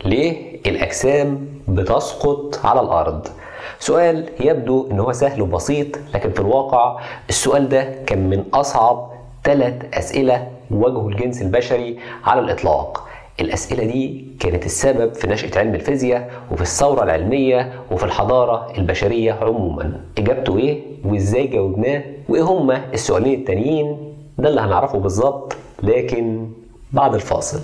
ليه الأجسام بتسقط على الأرض؟ سؤال يبدو ان هو سهل وبسيط لكن في الواقع السؤال ده كان من اصعب ثلاث اسئله واجهوا الجنس البشري على الاطلاق الاسئله دي كانت السبب في نشاه علم الفيزياء وفي الثوره العلميه وفي الحضاره البشريه عموما اجابته ايه وازاي جاوبناه وايه هما السؤالين التانيين ده اللي هنعرفه بالظبط لكن بعد الفاصل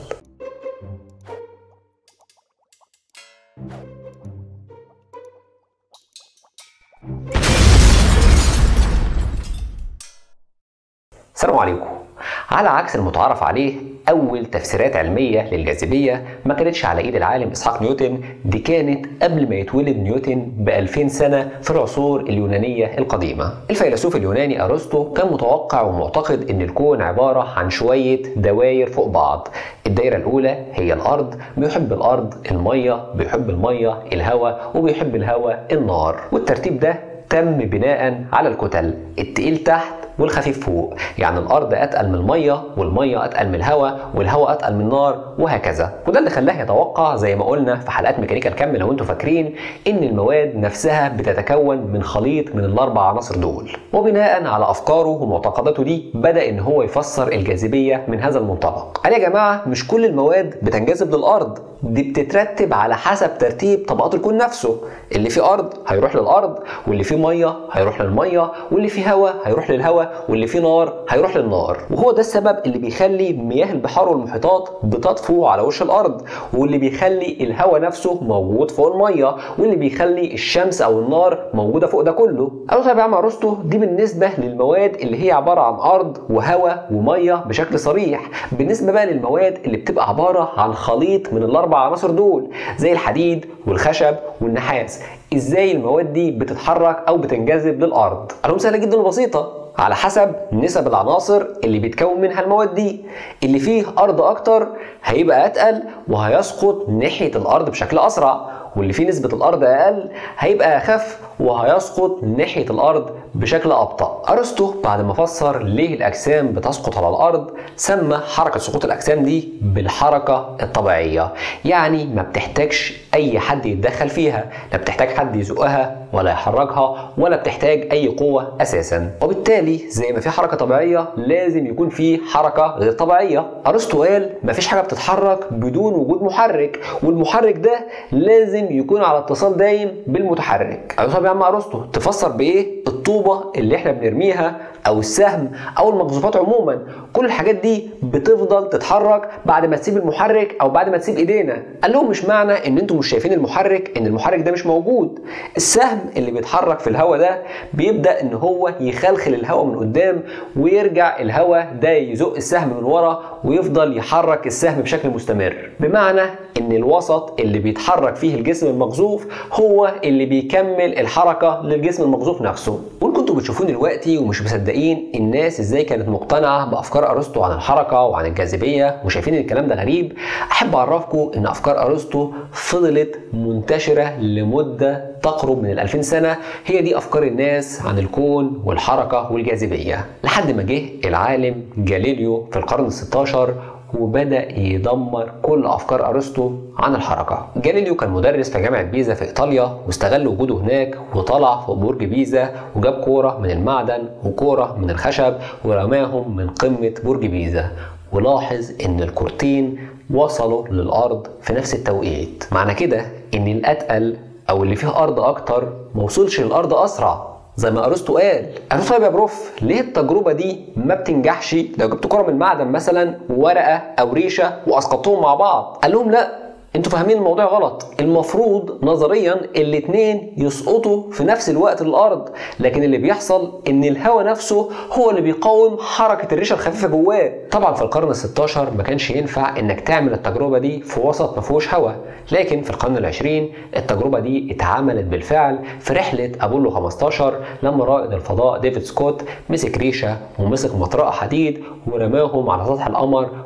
السلام عليكم على عكس المتعارف عليه أول تفسيرات علمية للجاذبية ما كانتش على إيد العالم إسحاق نيوتن دي كانت قبل ما يتولد نيوتن ب 2000 سنة في العصور اليونانية القديمة الفيلسوف اليوناني أرسطو كان متوقع ومعتقد إن الكون عبارة عن شوية دوائر فوق بعض الدايرة الأولى هي الأرض بيحب الأرض المية بيحب المية الهواء وبيحب الهواء النار والترتيب ده تم بناء على الكتل التقيل تحت والخفيف فوق يعني الارض اتقل من الميه والميه اتقل من الهواء والهواء اتقل من النار وهكذا وده اللي خلاه يتوقع زي ما قلنا في حلقات ميكانيكا الكم لو انتم فاكرين ان المواد نفسها بتتكون من خليط من الاربع عناصر دول وبناء على افكاره ومعتقداته دي بدا ان هو يفسر الجاذبيه من هذا المنطلق قال يا جماعه مش كل المواد بتنجذب للارض دي بتترتب على حسب ترتيب طبقات الكون نفسه اللي فيه ارض هيروح للارض واللي فيه ميه هيروح للميه واللي فيه هواء هيروح للهواء واللي فيه نار هيروح للنار وهو ده السبب اللي بيخلي مياه البحار والمحيطات بتطفو على وش الارض واللي بيخلي الهواء نفسه موجود فوق الميه واللي بيخلي الشمس او النار موجوده فوق ده كله قالوا طيب يا عم ارسطو دي بالنسبه للمواد اللي هي عباره عن ارض وهواء وميه بشكل صريح بالنسبه بقى للمواد اللي بتبقى عباره عن خليط من الاربع عناصر دول زي الحديد والخشب والنحاس ازاي المواد دي بتتحرك او بتنجذب للارض قالهم سهله جدا وبسيطه على حسب نسب العناصر اللي بيتكون منها المواد دي اللي فيه ارض اكتر هيبقى اتقل وهيسقط ناحيه الارض بشكل اسرع واللي فيه نسبة الأرض أقل هيبقى أخف وهيسقط ناحية الأرض بشكل أبطأ. أرسطو بعد ما فسر ليه الأجسام بتسقط على الأرض سمى حركة سقوط الأجسام دي بالحركة الطبيعية، يعني ما بتحتاجش أي حد يتدخل فيها، لا بتحتاج حد يزقها ولا يحركها ولا بتحتاج أي قوة أساسا. وبالتالي زي ما في حركة طبيعية لازم يكون في حركة غير طبيعية. أرسطو قال مفيش حاجة بتتحرك بدون وجود محرك، والمحرك ده لازم يكون على اتصال دايم بالمتحرك. أيوة طب يا عم ارسطو تفسر بايه الطوبه اللي احنا بنرميها او السهم او المقذوفات عموما كل الحاجات دي بتفضل تتحرك بعد ما تسيب المحرك او بعد ما تسيب ايدينا قال لهم مش معنى ان انتم مش شايفين المحرك ان المحرك ده مش موجود السهم اللي بيتحرك في الهواء ده بيبدا ان هو يخلخل الهواء من قدام ويرجع الهواء ده يزق السهم من ورا ويفضل يحرك السهم بشكل مستمر بمعنى ان الوسط اللي بيتحرك فيه الجسم المقذوف هو اللي بيكمل الحركه للجسم المقذوف نفسه وان كنتوا بتشوفوني دلوقتي ومش مصدقين الناس ازاي كانت مقتنعه بافكار ارسطو عن الحركه وعن الجاذبيه وشايفين ان الكلام ده غريب احب اعرفكم ان افكار ارسطو فضلت منتشره لمده تقرب من ال 2000 سنه هي دي افكار الناس عن الكون والحركه والجاذبيه لحد ما جه العالم جاليليو في القرن ال 16 وبدا يدمر كل افكار ارسطو عن الحركه. جاليليو كان مدرس في جامعه بيزا في ايطاليا واستغل وجوده هناك وطلع فوق برج بيزا وجاب كوره من المعدن وكوره من الخشب ورماهم من قمه برج بيزا. ولاحظ ان الكورتين وصلوا للارض في نفس التوقيت. معنى كده ان الاتقل او اللي فيه ارض اكتر ما وصلش للارض اسرع زي ما ارسطو قال قالوا طيب يا بروف ليه التجربه دي ما بتنجحش لو جبت كره من معدن مثلا ورقه او ريشه واسقطتهم مع بعض قال لهم لا انتوا فاهمين الموضوع غلط المفروض نظريا الاثنين يسقطوا في نفس الوقت للارض لكن اللي بيحصل ان الهواء نفسه هو اللي بيقاوم حركه الريشه الخفيفه جواه طبعا في القرن ال16 ما كانش ينفع انك تعمل التجربه دي في وسط ما فيهوش هواء لكن في القرن العشرين التجربه دي اتعملت بالفعل في رحله ابولو 15 لما رائد الفضاء ديفيد سكوت مسك ريشه ومسك مطرقه حديد ورماهم على سطح القمر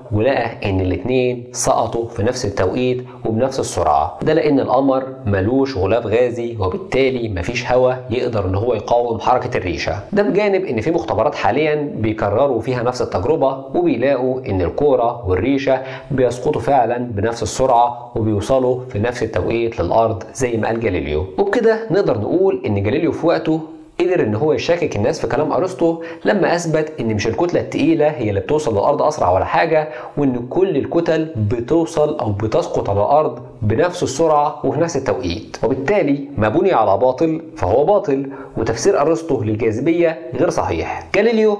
ولقى ان الاتنين سقطوا في نفس التوقيت وبنفس السرعه ده لان القمر ملوش غلاف غازي وبالتالي مفيش هواء يقدر ان هو يقاوم حركه الريشه ده بجانب ان في مختبرات حاليا بيكرروا فيها نفس التجربه وبيلاقوا ان الكوره والريشه بيسقطوا فعلا بنفس السرعه وبيوصلوا في نفس التوقيت للارض زي ما قال جاليليو وبكده نقدر نقول ان جاليليو في وقته قدر ان هو يشكك الناس في كلام ارسطو لما اثبت ان مش الكتله الثقيله هي اللي بتوصل للارض اسرع ولا حاجه وان كل الكتل بتوصل او بتسقط على الارض بنفس السرعه وفي نفس التوقيت وبالتالي ما بني على باطل فهو باطل وتفسير ارسطو للجاذبيه غير صحيح جاليليو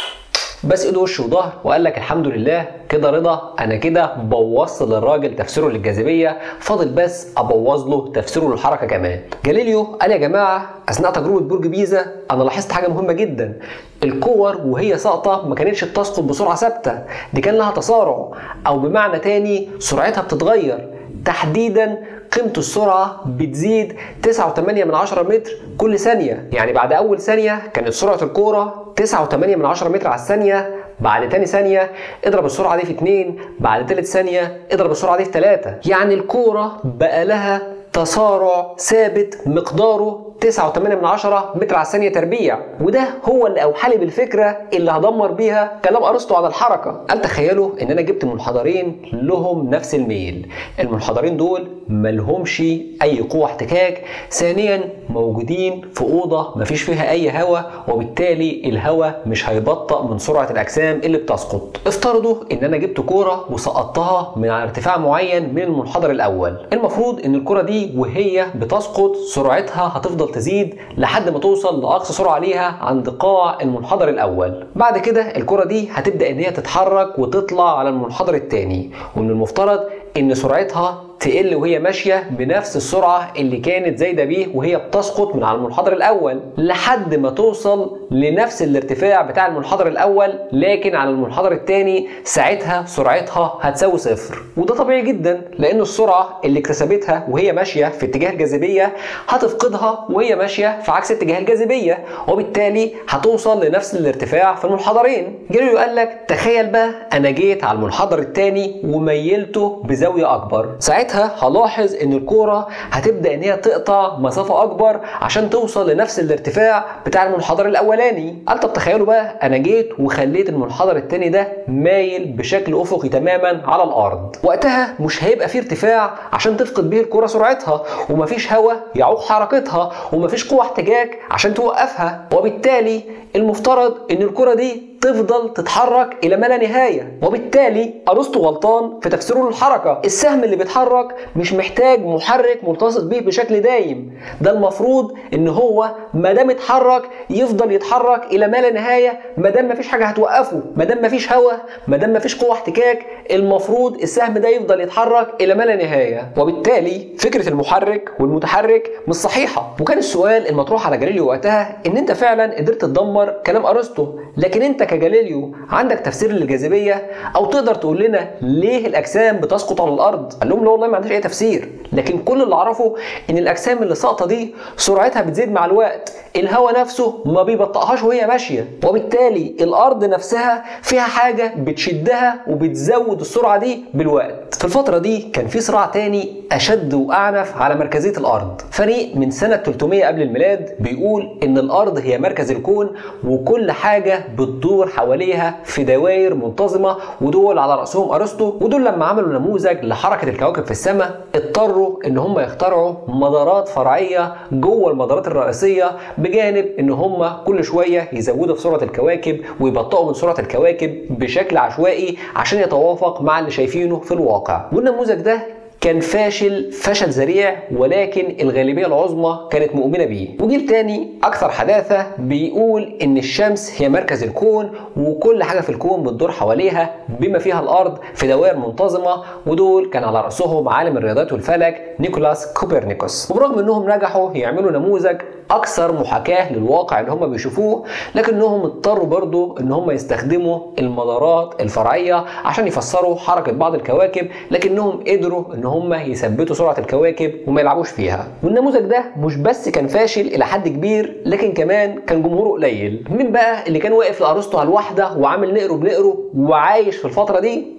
بس ايده وش وظهر وقال لك الحمد لله كده رضا انا كده بوظت للراجل تفسيره للجاذبيه فاضل بس ابوظ له تفسيره للحركه كمان جاليليو قال يا جماعه اثناء تجربه برج بيزا انا لاحظت حاجه مهمه جدا الكور وهي ساقطه ما كانتش بتسقط بسرعه ثابته دي كان لها تسارع او بمعنى تاني سرعتها بتتغير تحديدا قيمة السرعة بتزيد 9.8 من 10 متر كل ثانية يعني بعد أول ثانية كانت سرعة الكورة 9.8 من 10 متر على الثانية بعد تاني ثانية اضرب السرعة دي في 2 بعد تالت ثانية اضرب السرعة دي في 3 يعني الكورة بقى لها تسارع ثابت مقداره 9.8 من 10 متر على الثانية تربيع وده هو اللي أوحى لي بالفكرة اللي هدمر بيها كلام أرسطو على الحركة قال تخيلوا إن أنا جبت منحدرين لهم نفس الميل المنحدرين دول ملهمش أي قوة احتكاك ثانيا موجودين في أوضة مفيش فيها أي هواء وبالتالي الهواء مش هيبطأ من سرعة الأجسام اللي بتسقط افترضوا إن أنا جبت كورة وسقطتها من على ارتفاع معين من المنحدر الأول المفروض إن الكورة دي وهي بتسقط سرعتها هتفضل تزيد لحد ما توصل لاقصى سرعه ليها عند قاع المنحدر الاول بعد كده الكره دي هتبدا ان هي تتحرك وتطلع على المنحدر الثاني ومن المفترض ان سرعتها تقل وهي ماشيه بنفس السرعه اللي كانت زايده بيه وهي بتسقط من على المنحدر الاول لحد ما توصل لنفس الارتفاع بتاع المنحدر الاول لكن على المنحدر الثاني ساعتها سرعتها هتساوي صفر وده طبيعي جدا لان السرعه اللي اكتسبتها وهي ماشيه في اتجاه الجاذبيه هتفقدها وهي ماشيه في عكس اتجاه الجاذبيه وبالتالي هتوصل لنفس الارتفاع في المنحدرين جاليليو قال لك تخيل بقى انا جيت على المنحدر الثاني وميلته بزاويه اكبر ساعتها ساعتها هلاحظ ان الكوره هتبدا ان هي تقطع مسافه اكبر عشان توصل لنفس الارتفاع بتاع المنحدر الاولاني قال طب تخيلوا بقى انا جيت وخليت المنحدر الثاني ده مايل بشكل افقي تماما على الارض وقتها مش هيبقى فيه ارتفاع عشان تفقد به الكوره سرعتها ومفيش هواء يعوق حركتها ومفيش قوه احتجاج عشان توقفها وبالتالي المفترض ان الكره دي تفضل تتحرك الى ما لا نهايه وبالتالي ارسطو غلطان في تفسيره للحركه السهم اللي بيتحرك مش محتاج محرك ملتصق به بشكل دايم ده المفروض ان هو ما دام اتحرك يفضل يتحرك الى ما لا نهايه ما دام مفيش حاجه هتوقفه ما دام مفيش هواء ما دام مفيش قوه احتكاك المفروض السهم ده يفضل يتحرك الى ما لا نهايه وبالتالي فكره المحرك والمتحرك مش صحيحه وكان السؤال المطروح على جاليليو وقتها ان انت فعلا قدرت تدمر كلام ارسطو لكن انت كجاليليو عندك تفسير للجاذبيه او تقدر تقول لنا ليه الاجسام بتسقط على الارض قال لهم لا والله ما عنديش اي تفسير لكن كل اللي اعرفه ان الاجسام اللي ساقطه دي سرعتها بتزيد مع الوقت الهواء نفسه ما بيبطئهاش وهي ماشيه وبالتالي الارض نفسها فيها حاجه بتشدها وبتزود السرعه دي بالوقت في الفتره دي كان في صراع تاني اشد واعنف على مركزيه الارض فريق من سنه 300 قبل الميلاد بيقول ان الارض هي مركز الكون وكل حاجه بتدور حواليها في دوائر منتظمه ودول على راسهم ارسطو ودول لما عملوا نموذج لحركه الكواكب في السماء اضطروا ان هم يخترعوا مدارات فرعيه جوه المدارات الرئيسيه بجانب ان هم كل شويه يزودوا في سرعه الكواكب ويبطئوا من سرعه الكواكب بشكل عشوائي عشان يتوافق مع اللي شايفينه في الواقع والنموذج ده كان فاشل فشل ذريع ولكن الغالبيه العظمى كانت مؤمنه بيه وجيل تاني اكثر حداثه بيقول ان الشمس هي مركز الكون وكل حاجه في الكون بتدور حواليها بما فيها الارض في دوائر منتظمه ودول كان على راسهم عالم الرياضيات والفلك نيكولاس كوبرنيكوس وبرغم انهم نجحوا يعملوا نموذج اكثر محاكاه للواقع اللي هم بيشوفوه لكنهم اضطروا برضو ان هم يستخدموا المدارات الفرعيه عشان يفسروا حركه بعض الكواكب لكنهم قدروا ان هم يثبتوا سرعه الكواكب وما يلعبوش فيها والنموذج ده مش بس كان فاشل الى حد كبير لكن كمان كان جمهوره قليل مين بقى اللي كان واقف لارسطو على الواحده وعامل نقره بنقره وعايش في الفتره دي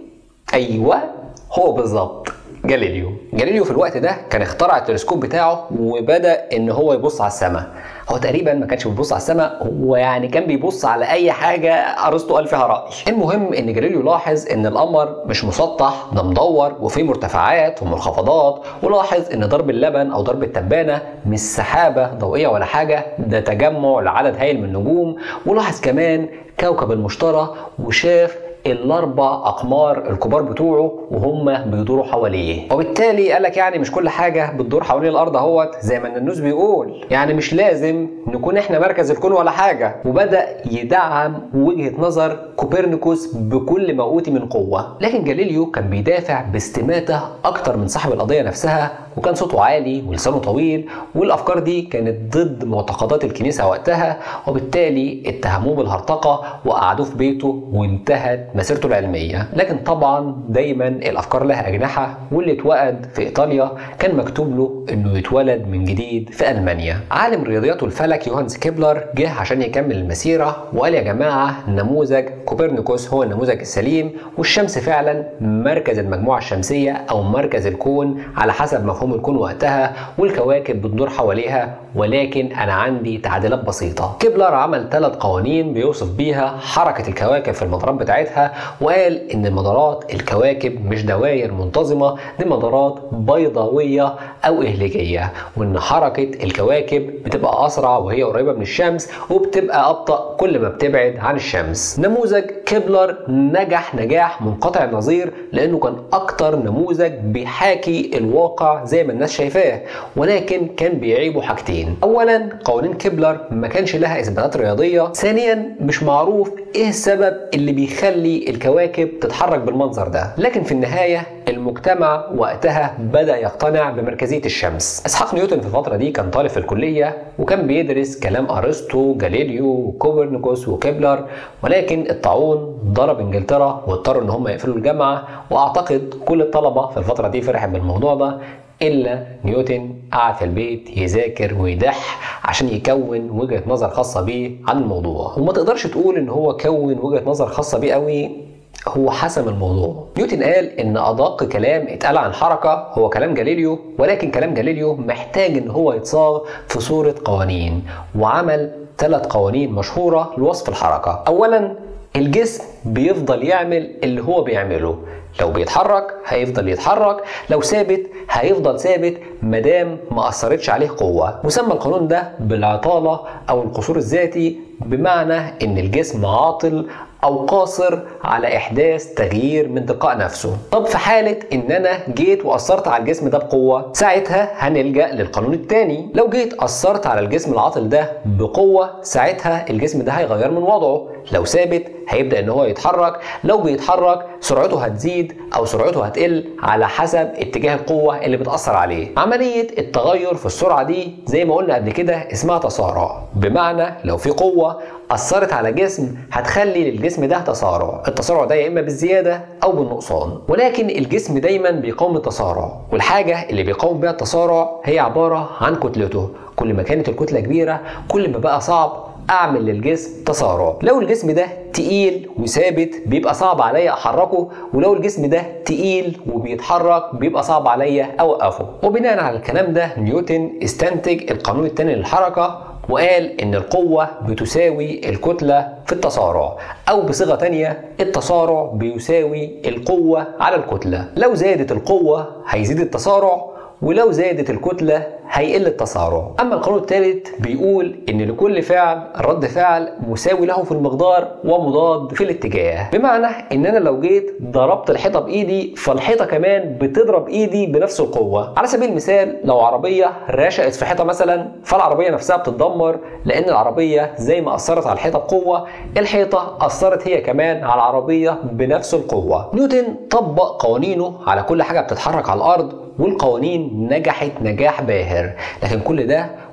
ايوه هو بالظبط جاليليو جاليليو في الوقت ده كان اخترع التلسكوب بتاعه وبدا ان هو يبص على السماء هو تقريبا ما كانش بيبص على السماء هو يعني كان بيبص على اي حاجه ارسطو قال فيها راي المهم ان جاليليو لاحظ ان القمر مش مسطح ده مدور وفيه مرتفعات ومنخفضات ولاحظ ان ضرب اللبن او ضرب التبانه مش سحابه ضوئيه ولا حاجه ده تجمع لعدد هائل من النجوم ولاحظ كمان كوكب المشتري وشاف الاربع اقمار الكبار بتوعه وهم بيدوروا حواليه وبالتالي قال لك يعني مش كل حاجه بتدور حوالين الارض اهوت زي ما النوس بيقول يعني مش لازم نكون احنا مركز الكون ولا حاجه وبدا يدعم وجهه نظر كوبرنيكوس بكل ما اوتي من قوه لكن جاليليو كان بيدافع باستماته اكتر من صاحب القضيه نفسها وكان صوته عالي ولسانه طويل والافكار دي كانت ضد معتقدات الكنيسه وقتها وبالتالي اتهموه بالهرطقه وقعدوه في بيته وانتهت مسيرته العلميه لكن طبعا دايما الافكار لها اجنحه واللي اتوقد في ايطاليا كان مكتوب له انه يتولد من جديد في المانيا عالم الرياضيات والفلك يوهانس كيبلر جه عشان يكمل المسيره وقال يا جماعه نموذج كوبرنيكوس هو النموذج السليم والشمس فعلا مركز المجموعه الشمسيه او مركز الكون على حسب مفهوم الكون وقتها والكواكب بتدور حواليها ولكن انا عندي تعديلات بسيطه كيبلر عمل ثلاث قوانين بيوصف بيها حركه الكواكب في المدارات بتاعتها وقال ان المدارات الكواكب مش دوائر منتظمه دي مدارات بيضاويه او اهليجيه وان حركه الكواكب بتبقى اسرع وهي قريبه من الشمس وبتبقى ابطا كل ما بتبعد عن الشمس نموذج كيبلر نجح نجاح منقطع النظير لانه كان اكتر نموذج بيحاكي الواقع زي ما الناس شايفاه ولكن كان بيعيبه حاجتين اولا قوانين كيبلر ما كانش لها اثباتات رياضيه ثانيا مش معروف ايه السبب اللي بيخلي الكواكب تتحرك بالمنظر ده لكن في النهايه المجتمع وقتها بدا يقتنع بمركزيه الشمس اسحاق نيوتن في الفتره دي كان طالب في الكليه وكان بيدرس كلام ارسطو جاليليو وكوبرنيكوس وكيبلر ولكن الطاعون ضرب انجلترا واضطروا ان هم يقفلوا الجامعه واعتقد كل الطلبه في الفتره دي فرحت بالموضوع ده الا نيوتن قعد في البيت يذاكر ويدح عشان يكون وجهه نظر خاصه بيه عن الموضوع وما تقدرش تقول ان هو كون وجهه نظر خاصه بيه قوي هو حسم الموضوع نيوتن قال ان ادق كلام اتقال عن حركه هو كلام جاليليو ولكن كلام جاليليو محتاج ان هو يتصاغ في صوره قوانين وعمل ثلاث قوانين مشهوره لوصف الحركه اولا الجسم بيفضل يعمل اللي هو بيعمله لو بيتحرك هيفضل يتحرك لو ثابت هيفضل ثابت مادام ما اثرتش عليه قوه وسمى القانون ده بالعطاله او القصور الذاتي بمعنى ان الجسم عاطل او قاصر على احداث تغيير من تلقاء نفسه طب في حاله ان انا جيت واثرت على الجسم ده بقوه ساعتها هنلجا للقانون الثاني لو جيت اثرت على الجسم العاطل ده بقوه ساعتها الجسم ده هيغير من وضعه لو ثابت هيبدا ان هو يتحرك لو بيتحرك سرعته هتزيد او سرعته هتقل على حسب اتجاه القوه اللي بتاثر عليه عمليه التغير في السرعه دي زي ما قلنا قبل كده اسمها تسارع بمعنى لو في قوه اثرت على جسم هتخلي للجسم ده تسارع التسارع ده يا اما بالزياده او بالنقصان ولكن الجسم دايما بيقاوم التسارع والحاجه اللي بيقاوم بيها التسارع هي عباره عن كتلته كل ما كانت الكتله كبيره كل ما بقى صعب اعمل للجسم تسارع لو الجسم ده تقيل وثابت بيبقى صعب عليا احركه ولو الجسم ده تقيل وبيتحرك بيبقى صعب عليا اوقفه وبناء على الكلام ده نيوتن استنتج القانون الثاني للحركه وقال ان القوة بتساوي الكتلة في التسارع او بصيغة تانية التسارع بيساوي القوة على الكتلة لو زادت القوة هيزيد التسارع ولو زادت الكتلة هيقل التسارع أما القانون الثالث بيقول إن لكل فعل رد فعل مساوي له في المقدار ومضاد في الاتجاه بمعنى إن أنا لو جيت ضربت الحيطة بإيدي فالحيطة كمان بتضرب إيدي بنفس القوة على سبيل المثال لو عربية رشقت في حيطة مثلا فالعربية نفسها بتتدمر لأن العربية زي ما أثرت على الحيطة بقوة الحيطة أثرت هي كمان على العربية بنفس القوة نيوتن طبق قوانينه على كل حاجة بتتحرك على الأرض والقوانين نجحت نجاح باهر لكن كل ده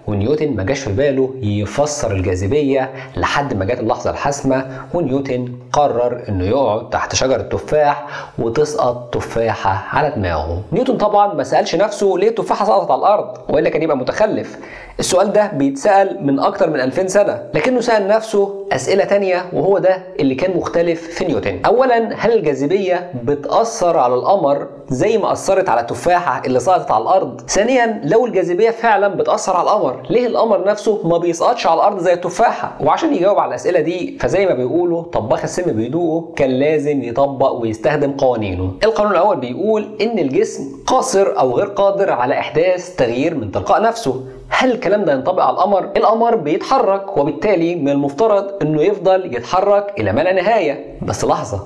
ونيوتن ما جاش في باله يفسر الجاذبيه لحد ما جت اللحظه الحاسمه ونيوتن قرر انه يقعد تحت شجره تفاح وتسقط تفاحه على دماغه نيوتن طبعا ما سالش نفسه ليه التفاحه سقطت على الارض والا كان يبقى متخلف السؤال ده بيتسال من اكتر من 2000 سنه لكنه سال نفسه اسئله تانية وهو ده اللي كان مختلف في نيوتن اولا هل الجاذبيه بتاثر على القمر زي ما اثرت على التفاحه اللي سقطت على الارض ثانيا لو الجاذبيه فعلا بتاثر على القمر ليه القمر نفسه ما بيسقطش على الارض زي التفاحه وعشان يجاوب على الاسئله دي فزي ما بيقولوا طباخ السم بيدوقه كان لازم يطبق ويستخدم قوانينه القانون الاول بيقول ان الجسم قاصر او غير قادر على احداث تغيير من تلقاء نفسه هل الكلام ده ينطبق على القمر؟ القمر بيتحرك وبالتالي من المفترض انه يفضل يتحرك الى ما لا نهايه، بس لحظه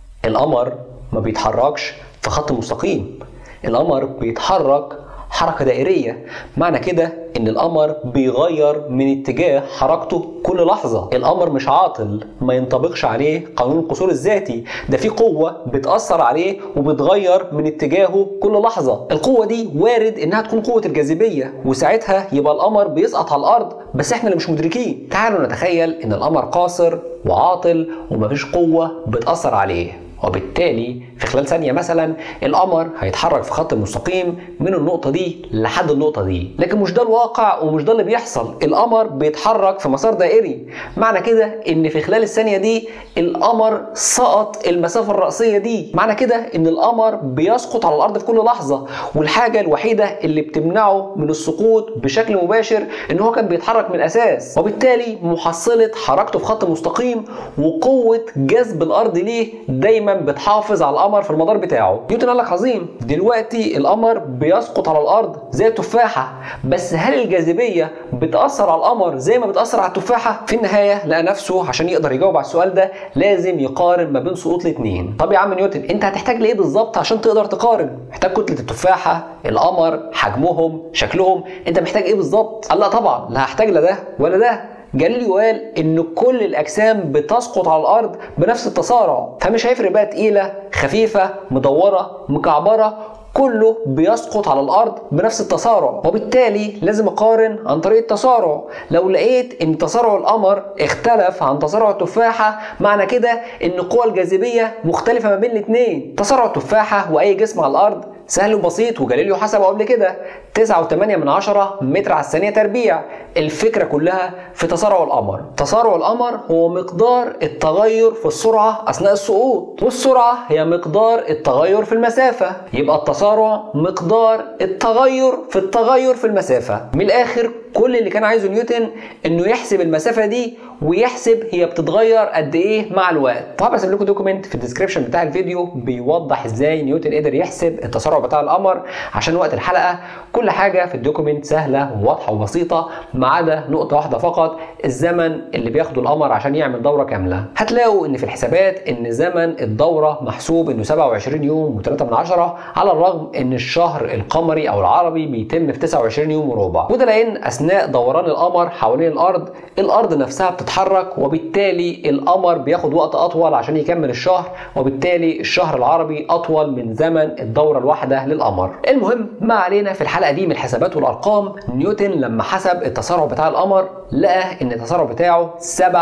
القمر ما بيتحركش في خط مستقيم، القمر بيتحرك حركة دائرية معنى كده ان القمر بيغير من اتجاه حركته كل لحظة القمر مش عاطل ما ينطبقش عليه قانون القصور الذاتي ده في قوة بتأثر عليه وبتغير من اتجاهه كل لحظة القوة دي وارد انها تكون قوة الجاذبية وساعتها يبقى القمر بيسقط على الارض بس احنا اللي مش مدركين تعالوا نتخيل ان القمر قاصر وعاطل ومفيش قوة بتأثر عليه وبالتالي في خلال ثانية مثلا القمر هيتحرك في خط مستقيم من النقطة دي لحد النقطة دي لكن مش ده الواقع ومش ده اللي بيحصل القمر بيتحرك في مسار دائري معنى كده ان في خلال الثانية دي القمر سقط المسافة الرأسية دي معنى كده ان القمر بيسقط على الارض في كل لحظة والحاجة الوحيدة اللي بتمنعه من السقوط بشكل مباشر ان هو كان بيتحرك من الاساس وبالتالي محصلة حركته في خط مستقيم وقوة جذب الارض ليه دايما بتحافظ على القمر في المدار بتاعه نيوتن قال لك عظيم دلوقتي القمر بيسقط على الارض زي التفاحه بس هل الجاذبيه بتاثر على القمر زي ما بتاثر على التفاحه في النهايه لقى نفسه عشان يقدر يجاوب على السؤال ده لازم يقارن ما بين سقوط الاثنين طب يا عم نيوتن انت هتحتاج لايه بالظبط عشان تقدر تقارن محتاج كتله التفاحه القمر حجمهم شكلهم انت محتاج ايه بالظبط قال لا طبعا لا هحتاج لا ده ولا ده جاليليو قال ان كل الاجسام بتسقط على الارض بنفس التسارع فمش هيفرق بقى تقيله خفيفه مدوره مكعبره كله بيسقط على الارض بنفس التسارع وبالتالي لازم اقارن عن طريق التسارع لو لقيت ان تسارع القمر اختلف عن تسارع التفاحه معنى كده ان قوى الجاذبيه مختلفه ما بين الاثنين تسارع التفاحه واي جسم على الارض سهل وبسيط وجاليليو حسبه قبل كده 9.8 من عشرة متر على الثانية تربيع الفكرة كلها في تسارع القمر تسارع القمر هو مقدار التغير في السرعة أثناء السقوط والسرعة هي مقدار التغير في المسافة يبقى التسارع مقدار التغير في التغير في المسافة من الآخر كل اللي كان عايزه نيوتن انه يحسب المسافه دي ويحسب هي بتتغير قد ايه مع الوقت طبعا بسيب لكم دوكيمنت في الديسكربشن بتاع الفيديو بيوضح ازاي نيوتن قدر يحسب التسارع بتاع القمر عشان وقت الحلقه كل حاجه في الدوكيمنت سهله وواضحه وبسيطه ما عدا نقطه واحده فقط الزمن اللي بياخده القمر عشان يعمل دوره كامله هتلاقوا ان في الحسابات ان زمن الدوره محسوب انه 27 يوم و3 من عشرة على الرغم ان الشهر القمري او العربي بيتم في 29 يوم وربع وده لان اثناء دوران القمر حوالين الارض الارض نفسها بتتحرك وبالتالي القمر بياخد وقت اطول عشان يكمل الشهر وبالتالي الشهر العربي اطول من زمن الدوره الواحده للقمر المهم ما علينا في الحلقه دي من الحسابات والارقام نيوتن لما حسب التسارع بتاع القمر لقى ان التسارع بتاعه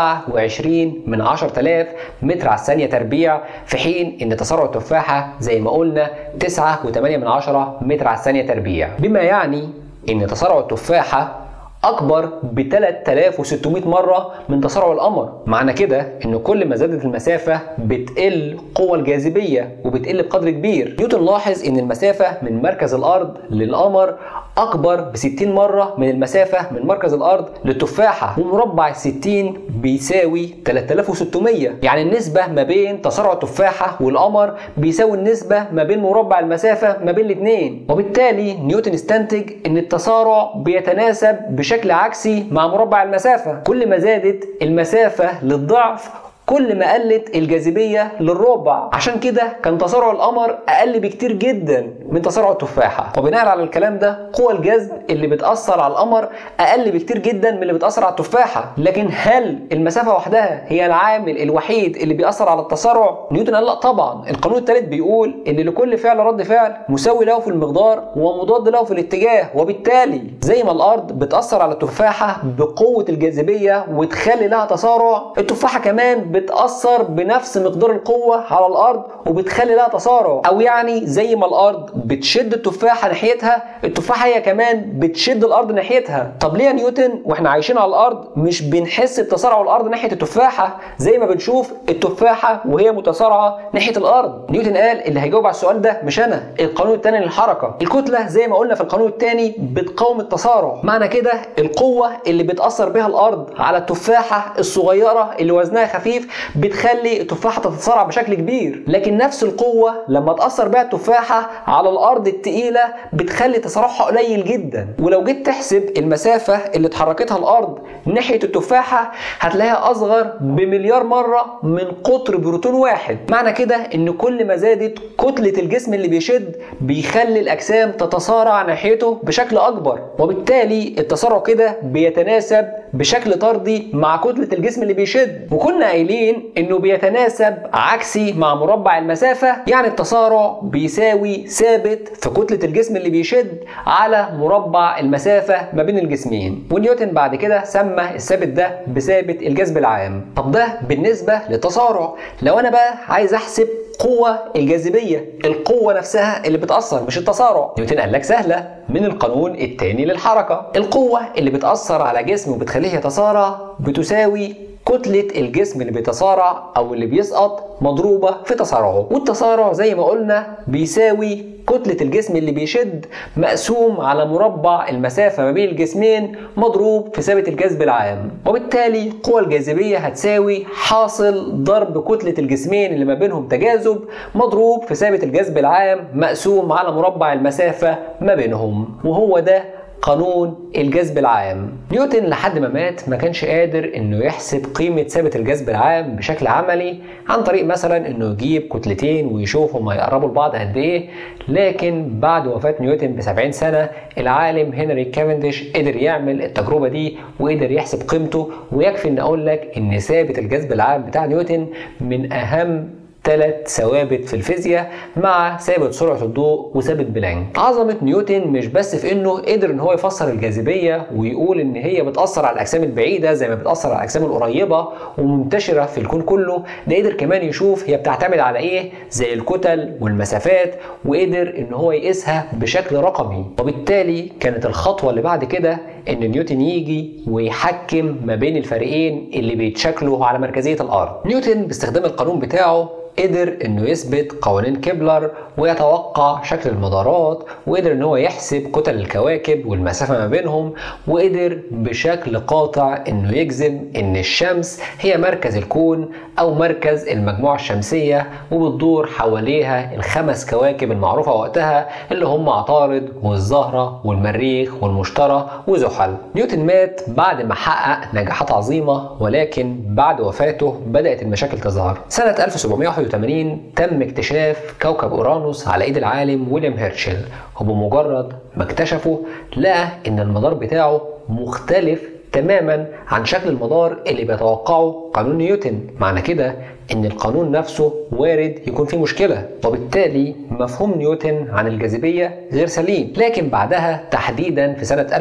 27 من 10000 متر على الثانيه تربيع في حين ان تسارع التفاحه زي ما قلنا 9.8 من 10 متر على الثانيه تربيع بما يعني ان تسارع التفاحه اكبر ب 3600 مره من تسارع القمر معنى كده ان كل ما زادت المسافه بتقل قوى الجاذبيه وبتقل بقدر كبير نيوتن لاحظ ان المسافه من مركز الارض للقمر اكبر ب 60 مره من المسافه من مركز الارض للتفاحه ومربع ال 60 بيساوي 3600 يعني النسبه ما بين تسارع التفاحه والقمر بيساوي النسبه ما بين مربع المسافه ما بين الاثنين وبالتالي نيوتن استنتج ان التسارع بيتناسب بشكل عكسي مع مربع المسافه كل ما زادت المسافه للضعف كل ما قلت الجاذبيه للربع عشان كده كان تسارع القمر اقل بكتير جدا من تسارع التفاحه وبناء على الكلام ده قوى الجذب اللي بتاثر على القمر اقل بكتير جدا من اللي بتاثر على التفاحه لكن هل المسافه وحدها هي العامل الوحيد اللي بيأثر على التسارع نيوتن قال لا طبعا القانون الثالث بيقول ان لكل فعل رد فعل مساوي له في المقدار ومضاد له في الاتجاه وبالتالي زي ما الارض بتأثر على التفاحه بقوه الجاذبيه وتخلي لها تسارع التفاحه كمان بتأثر بنفس مقدار القوه على الارض وبتخلي لها تسارع او يعني زي ما الارض بتشد التفاحه ناحيتها التفاحه هي كمان بتشد الارض ناحيتها طب ليه يا نيوتن واحنا عايشين على الارض مش بنحس بتسارع الارض ناحيه التفاحه زي ما بنشوف التفاحه وهي متسارعه ناحيه الارض نيوتن قال اللي هيجاوب على السؤال ده مش انا القانون الثاني للحركه الكتله زي ما قلنا في القانون الثاني بتقاوم التسارع معنى كده القوه اللي بتاثر بها الارض على التفاحه الصغيره اللي وزنها خفيف بتخلي التفاحه تتسارع بشكل كبير لكن نفس القوه لما تاثر بها التفاحه على الارض الثقيله بتخلي تسارعها قليل جدا ولو جيت تحسب المسافه اللي اتحركتها الارض ناحيه التفاحه هتلاقيها اصغر بمليار مره من قطر بروتون واحد معنى كده ان كل ما زادت كتله الجسم اللي بيشد بيخلي الاجسام تتسارع ناحيته بشكل اكبر وبالتالي التسارع كده بيتناسب بشكل طردي مع كتله الجسم اللي بيشد وكنا قايلين انه بيتناسب عكسي مع مربع المسافه يعني التسارع بيساوي ثابت في كتله الجسم اللي بيشد على مربع المسافه ما بين الجسمين ونيوتن بعد كده سمى الثابت ده بثابت الجذب العام طب ده بالنسبه للتسارع لو انا بقى عايز احسب قوة الجاذبية القوة نفسها اللي بتأثر مش التسارع نيوتن قال لك سهلة من القانون الثاني للحركة القوة اللي بتأثر على جسم وبتخليه يتسارع بتساوي كتلة الجسم اللي بيتسارع أو اللي بيسقط مضروبة في تسارعه والتسارع زي ما قلنا بيساوي كتلة الجسم اللي بيشد مقسوم على مربع المسافة ما بين الجسمين مضروب في ثابت الجذب العام وبالتالي قوى الجاذبية هتساوي حاصل ضرب كتلة الجسمين اللي ما بينهم تجاذب مضروب في ثابت الجذب العام مقسوم على مربع المسافة ما بينهم وهو ده قانون الجذب العام نيوتن لحد ما مات ما كانش قادر انه يحسب قيمة ثابت الجذب العام بشكل عملي عن طريق مثلا انه يجيب كتلتين ويشوف هما يقربوا لبعض قد ايه لكن بعد وفاة نيوتن ب 70 سنة العالم هنري كافنديش قدر يعمل التجربة دي وقدر يحسب قيمته ويكفي ان اقول لك ان ثابت الجذب العام بتاع نيوتن من اهم ثلاث ثوابت في الفيزياء مع ثابت سرعه الضوء وثابت بلانك عظمه نيوتن مش بس في انه قدر ان هو يفسر الجاذبيه ويقول ان هي بتاثر على الاجسام البعيده زي ما بتاثر على الاجسام القريبه ومنتشره في الكون كله ده قدر كمان يشوف هي بتعتمد على ايه زي الكتل والمسافات وقدر ان هو يقيسها بشكل رقمي وبالتالي كانت الخطوه اللي بعد كده ان نيوتن يجي ويحكم ما بين الفريقين اللي بيتشكلوا على مركزيه الارض نيوتن باستخدام القانون بتاعه قدر انه يثبت قوانين كيبلر ويتوقع شكل المدارات وقدر ان هو يحسب كتل الكواكب والمسافه ما بينهم وقدر بشكل قاطع انه يجزم ان الشمس هي مركز الكون او مركز المجموعه الشمسيه وبتدور حواليها الخمس كواكب المعروفه وقتها اللي هم عطارد والزهره والمريخ والمشتري وزحل نيوتن مات بعد ما حقق نجاحات عظيمه ولكن بعد وفاته بدات المشاكل تظهر سنه 1700 1981 تم اكتشاف كوكب اورانوس على ايد العالم ويليام هيرتشل وبمجرد ما اكتشفه لقى ان المدار بتاعه مختلف تماما عن شكل المدار اللي بيتوقعه قانون نيوتن معنى كده ان القانون نفسه وارد يكون فيه مشكله وبالتالي مفهوم نيوتن عن الجاذبيه غير سليم لكن بعدها تحديدا في سنه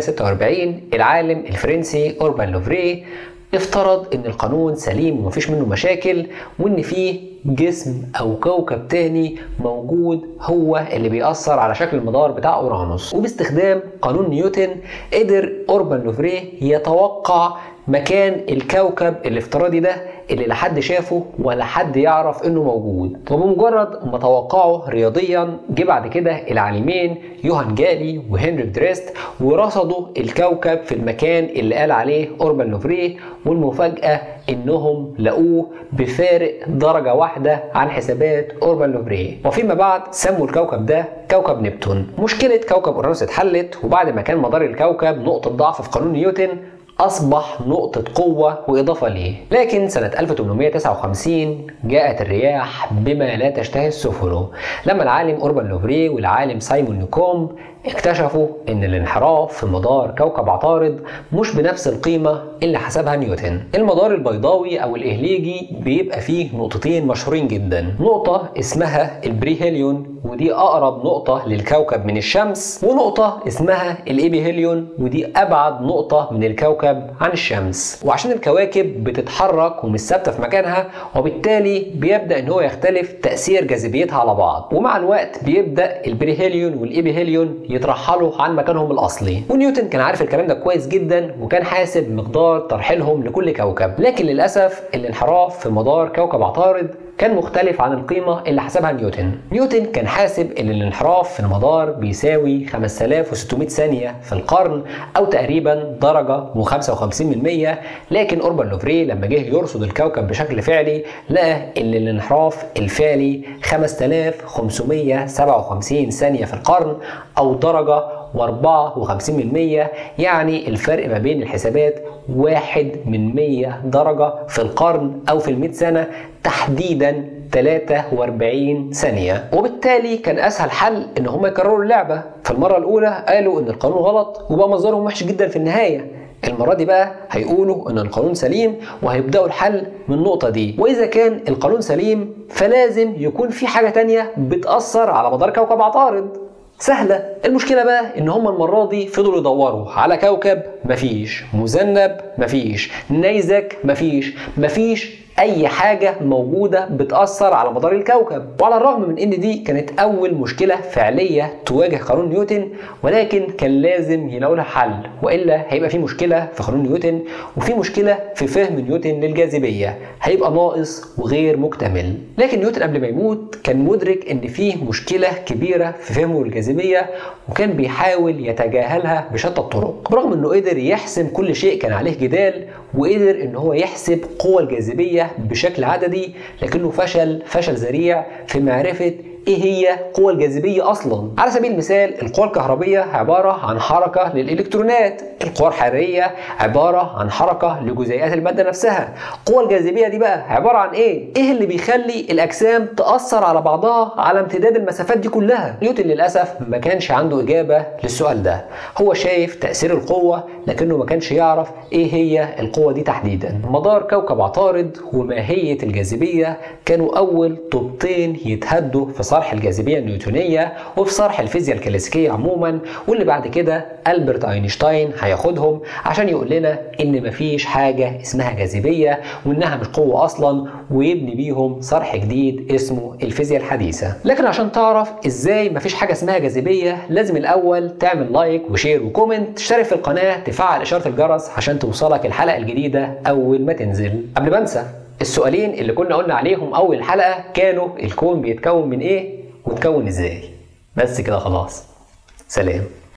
1846 العالم الفرنسي اوربان لوفري افترض ان القانون سليم ومفيش منه مشاكل وان فيه جسم او كوكب تاني موجود هو اللي بيأثر على شكل المدار بتاع اورانوس وباستخدام قانون نيوتن قدر اوربان لوفري يتوقع مكان الكوكب الافتراضي ده اللي لا حد شافه ولا حد يعرف انه موجود وبمجرد ما توقعه رياضيا جه بعد كده العالمين يوهان جالي وهنري دريست ورصدوا الكوكب في المكان اللي قال عليه اوربان لوفري والمفاجاه انهم لقوه بفارق درجه واحده عن حسابات اوربان لوفري وفيما بعد سموا الكوكب ده كوكب نبتون مشكله كوكب اورانوس اتحلت وبعد ما كان مدار الكوكب نقطه ضعف في قانون نيوتن أصبح نقطة قوة وإضافة ليه لكن سنة 1859 جاءت الرياح بما لا تشتهي السفن لما العالم أوربان لوفري والعالم سايمون نيكوم اكتشفوا ان الانحراف في مدار كوكب عطارد مش بنفس القيمة اللي حسبها نيوتن المدار البيضاوي او الاهليجي بيبقى فيه نقطتين مشهورين جدا نقطة اسمها البريهيليون ودي اقرب نقطة للكوكب من الشمس ونقطة اسمها الابيهيليون ودي ابعد نقطة من الكوكب عن الشمس وعشان الكواكب بتتحرك ومش ثابتة في مكانها وبالتالي بيبدأ ان هو يختلف تأثير جاذبيتها على بعض ومع الوقت بيبدأ البريهيليون والابيهيليون يترحلوا عن مكانهم الاصلي ونيوتن كان عارف الكلام ده كويس جدا وكان حاسب مقدار ترحيلهم لكل كوكب لكن للاسف الانحراف في مدار كوكب عطارد كان مختلف عن القيمة اللي حسبها نيوتن نيوتن كان حاسب ان الانحراف في المدار بيساوي 5600 ثانية في القرن او تقريبا درجة و55 من 100 لكن اوربان لوفري لما جه يرصد الكوكب بشكل فعلي لقى ان الانحراف الفعلي 5557 ثانية في القرن او درجة و54 من 100 يعني الفرق ما بين الحسابات واحد من 100 درجة في القرن أو في المئة سنة تحديدا 43 ثانية وبالتالي كان أسهل حل إن هم يكرروا اللعبة في المرة الأولى قالوا إن القانون غلط وبقى مصدرهم وحش جدا في النهاية المرة دي بقى هيقولوا إن القانون سليم وهيبدأوا الحل من النقطة دي وإذا كان القانون سليم فلازم يكون في حاجة تانية بتأثر على مدار كوكب عطارد سهلة المشكلة بقى ان هم المرة دي فضلوا يدوروا على كوكب مفيش مذنب مفيش نيزك مفيش مفيش اي حاجه موجوده بتاثر على مدار الكوكب وعلى الرغم من ان دي كانت اول مشكله فعليه تواجه قانون نيوتن ولكن كان لازم يلاقوا لها حل والا هيبقى في مشكله في قانون نيوتن وفي مشكله في فهم نيوتن للجاذبيه هيبقى ناقص وغير مكتمل لكن نيوتن قبل ما يموت كان مدرك ان فيه مشكله كبيره في فهمه للجاذبيه وكان بيحاول يتجاهلها بشتى الطرق برغم انه قدر يحسم كل شيء كان عليه جدال وقدر ان هو يحسب قوى الجاذبيه بشكل عددي لكنه فشل فشل ذريع في معرفه ايه هي قوى الجاذبيه اصلا على سبيل المثال القوى الكهربيه عباره عن حركه للالكترونات القوى الحراريه عباره عن حركه لجزيئات الماده نفسها قوى الجاذبيه دي بقى عباره عن ايه ايه اللي بيخلي الاجسام تاثر على بعضها على امتداد المسافات دي كلها نيوتن للاسف ما كانش عنده اجابه للسؤال ده هو شايف تاثير القوه لكنه ما كانش يعرف ايه هي القوه دي تحديدا مدار كوكب عطارد وماهيه الجاذبيه كانوا اول طوبتين يتهدوا في صرح الجاذبيه النيوتونيه وفي صرح الفيزياء الكلاسيكيه عموما واللي بعد كده البرت اينشتاين هياخدهم عشان يقول لنا ان مفيش حاجه اسمها جاذبيه وانها مش قوه اصلا ويبني بيهم صرح جديد اسمه الفيزياء الحديثه لكن عشان تعرف ازاي مفيش حاجه اسمها جاذبيه لازم الاول تعمل لايك وشير وكومنت تشترك في القناه تفعل اشاره الجرس عشان توصلك الحلقه الجديده اول ما تنزل قبل ما انسى السؤالين اللي كنا قلنا عليهم اول الحلقه كانوا الكون بيتكون من ايه وتكون ازاي بس كده خلاص سلام